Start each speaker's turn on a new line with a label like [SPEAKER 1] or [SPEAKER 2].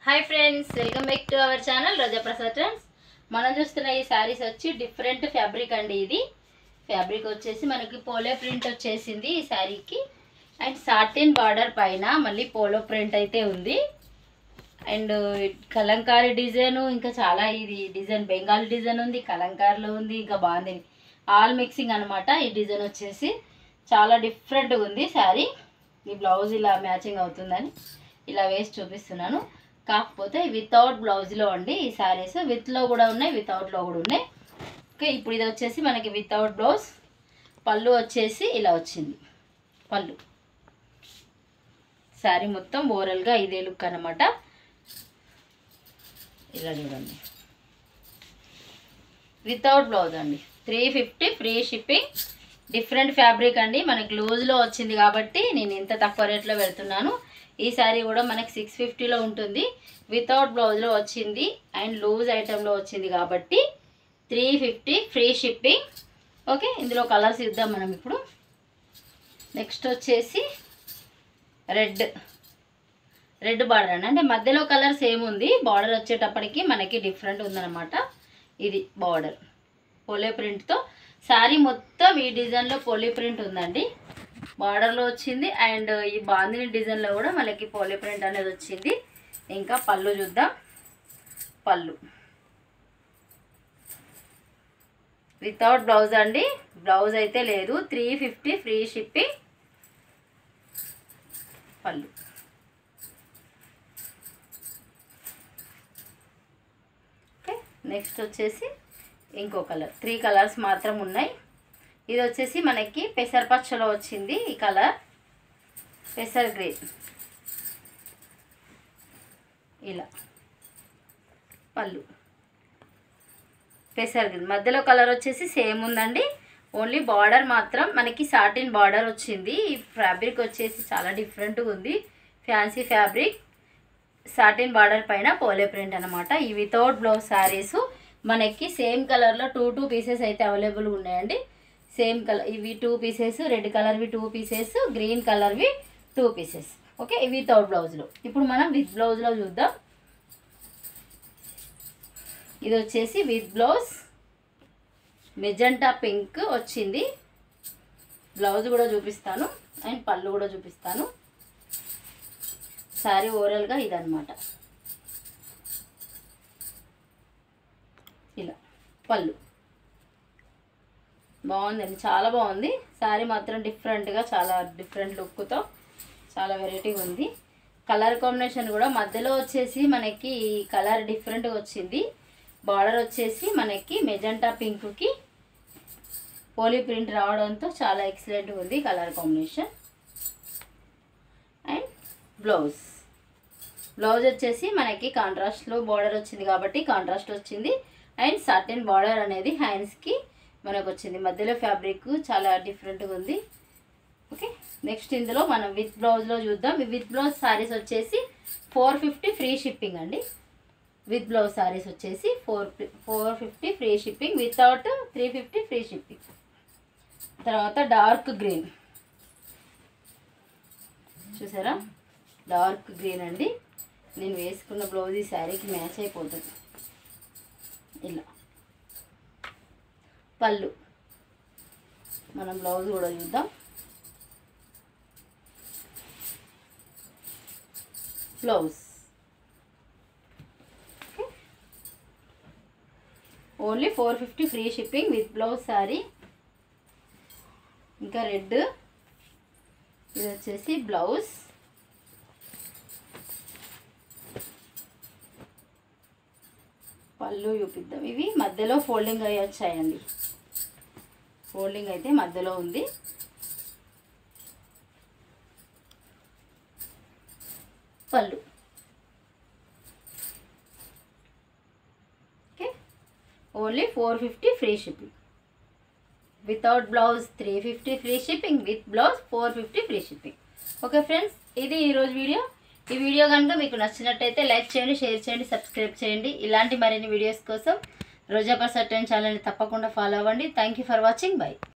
[SPEAKER 1] hi friends welcome back to our channel Roja Prasad trends మనం చూస్తున్న ఈ శారీస్ వచ్చి డిఫరెంట్ ఫ్యాబ్రిక్ అండి ఇది ఫ్యాబ్రిక్ వచ్చేసి మనకి పోలో ప్రింట్ వచ్చేసింది ఈ శారీకి అండ్ సాటిన్ బార్డర్ పైన మళ్ళీ పోలో ప్రింట్ అయితే ఉంది అండ్ కలంకారీ డిజైన్ ఇంకా చాలా ఇది డిజైన్ బెంగాల్ డిజైన్ ఉంది కలంకారీలో ఉంది ఇంకా బాగుంది ఆల్ మిక్సింగ్ అనమాట ఈ డిజైన్ వచ్చేసి చాలా డిఫరెంట్గా ఉంది శారీ ఈ బ్లౌజ్ ఇలా మ్యాచింగ్ అవుతుందని ఇలా వేసి చూపిస్తున్నాను కాకపోతే వితౌట్ బ్లౌజ్లో అండి ఈ శారీస్ విత్లో కూడా ఉన్నాయి వితౌట్లో కూడా ఉన్నాయి ఓకే ఇప్పుడు ఇది వచ్చేసి మనకి వితౌట్ బ్లౌజ్ పళ్ళు వచ్చేసి ఇలా వచ్చింది పళ్ళు శారీ మొత్తం ఓవరాల్గా ఇదే లుక్ అనమాట ఇలా చూడండి వితౌట్ బ్లౌజ్ అండి three fifty free shipping different fabric అండి మనకి లూజ్లో వచ్చింది కాబట్టి నేను ఇంత తక్కువ రేట్లో పెడుతున్నాను ఈ శారీ కూడా మనకి సిక్స్ ఫిఫ్టీలో ఉంటుంది వితౌట్ బ్లౌజ్లో వచ్చింది అండ్ లూజ్ ఐటెంలో వచ్చింది కాబట్టి three fifty free shipping okay ఇందులో కలర్స్ ఇద్దాం మనం ఇప్పుడు నెక్స్ట్ వచ్చేసి రెడ్ రెడ్ బార్డర్ అండి అంటే మధ్యలో కలర్ సేమ్ ఉంది బార్డర్ వచ్చేటప్పటికి మనకి డిఫరెంట్ ఉందన్నమాట ఇది బార్డర్ పోలే ప్రింట్తో శారీ మొత్తం ఈ డిజైన్లో పోలీ ప్రింట్ ఉందండి బార్డర్లో వచ్చింది అండ్ ఈ బాందిని డిజైన్లో కూడా మనకి పోలీ ప్రింట్ అనేది వచ్చింది ఇంకా పళ్ళు చూద్దాం పళ్ళు వితౌట్ బ్లౌజ్ అండి బ్లౌజ్ అయితే లేదు త్రీ ఫిఫ్టీ ఫ్రీ షిప్పింగ్ పళ్ళు ఓకే నెక్స్ట్ వచ్చేసి ఇంకో కలర్ త్రీ కలర్స్ మాత్రం ఉన్నాయి ఇది వచ్చేసి మనకి పెసరపచ్చలో వచ్చింది ఈ కలర్ పెసర్ గ్రీన్ ఇలా పళ్ళు పెసర్ గ్రీన్ మధ్యలో కలర్ వచ్చేసి సేమ్ ఉందండి ఓన్లీ బార్డర్ మాత్రం మనకి సాటిన్ బార్డర్ వచ్చింది ఈ ఫ్యాబ్రిక్ వచ్చేసి చాలా డిఫరెంట్గా ఉంది ఫ్యాన్సీ ఫ్యాబ్రిక్ సాటిన్ బార్డర్ పైన పోలే ప్రింట్ అనమాట ఈ వితౌట్ బ్లౌజ్ శారీస్ మనకి సేమ్ కలర్లో టూ టూ పీసెస్ అయితే అవైలబుల్ ఉన్నాయండి సేమ్ కలర్ ఇవి టూ పీసెస్ రెడ్ కలర్వి టూ పీసెస్ గ్రీన్ కలర్వి టూ పీసెస్ ఓకే వితౌట్ బ్లౌజ్లో ఇప్పుడు మనం విత్ బ్లౌజ్లో చూద్దాం ఇది వచ్చేసి విత్ బ్లౌజ్ మెజెంటా పింక్ వచ్చింది బ్లౌజ్ కూడా చూపిస్తాను అండ్ పళ్ళు కూడా చూపిస్తాను శారీ ఓవరాల్గా ఇదనమాట ఇలా పళ్ళు బాగుందండి చాలా బాగుంది శారీ మాత్రం డిఫరెంట్గా చాలా డిఫరెంట్ లుక్తో చాలా వెరైటీగా ఉంది కలర్ కాంబినేషన్ కూడా మధ్యలో వచ్చేసి మనకి ఈ కలర్ డిఫరెంట్గా వచ్చింది బార్డర్ వచ్చేసి మనకి మెజెంటా పింక్కి పోలీ ప్రింట్ రావడంతో చాలా ఎక్సలెంట్గా ఉంది colour combination and blouse blouse వచ్చేసి మనకి కాంట్రాస్ట్లో బార్డర్ వచ్చింది కాబట్టి కాంట్రాస్ట్ వచ్చింది అండ్ సర్టెన్ బార్డర్ అనేది హ్యాండ్స్కి మనకు వచ్చింది మధ్యలో ఫ్యాబ్రిక్ చాలా డిఫరెంట్గా ఉంది ఓకే నెక్స్ట్ ఇందులో మనం విత్ బ్లౌజ్లో చూద్దాం ఈ విత్ బ్లౌజ్ శారీస్ వచ్చేసి ఫోర్ ఫిఫ్టీ ఫ్రీ షిప్పింగ్ అండి విత్ బ్లౌజ్ శారీస్ వచ్చేసి four four fifty free shipping without three fifty free shipping తర్వాత డార్క్ గ్రీన్ చూసారా డార్క్ గ్రీన్ అండి నేను వేసుకున్న బ్లౌజ్ ఈ శారీకి మ్యాచ్ అయిపోతుంది ఇలా పళ్ళు మనం బ్లౌజ్ కూడా చూద్దాం blouse only four fifty free shipping with blouse sari ఇంకా రెడ్ ఇది వచ్చేసి బ్లౌజ్ పళ్ళు చూపిద్దాం ఇవి మధ్యలో ఫోల్డింగ్ అయ్యి వచ్చాయండి ఫోల్డింగ్ అయితే మధ్యలో ఉంది పళ్ళు okay only four fifty free shipping without blouse three fifty free shipping with blouse four fifty free shipping okay friends ఇది ఈరోజు వీడియో ఈ వీడియో కనుక మీకు నచ్చినట్టయితే లైక్ చేయండి షేర్ చేయండి సబ్స్క్రైబ్ చేయండి ఇలాంటి మరిన్ని వీడియోస్ కోసం రోజా ప్రసాద్ టెన్ ఛానల్ని తప్పకుండా ఫాలో అవ్వండి thank you for watching by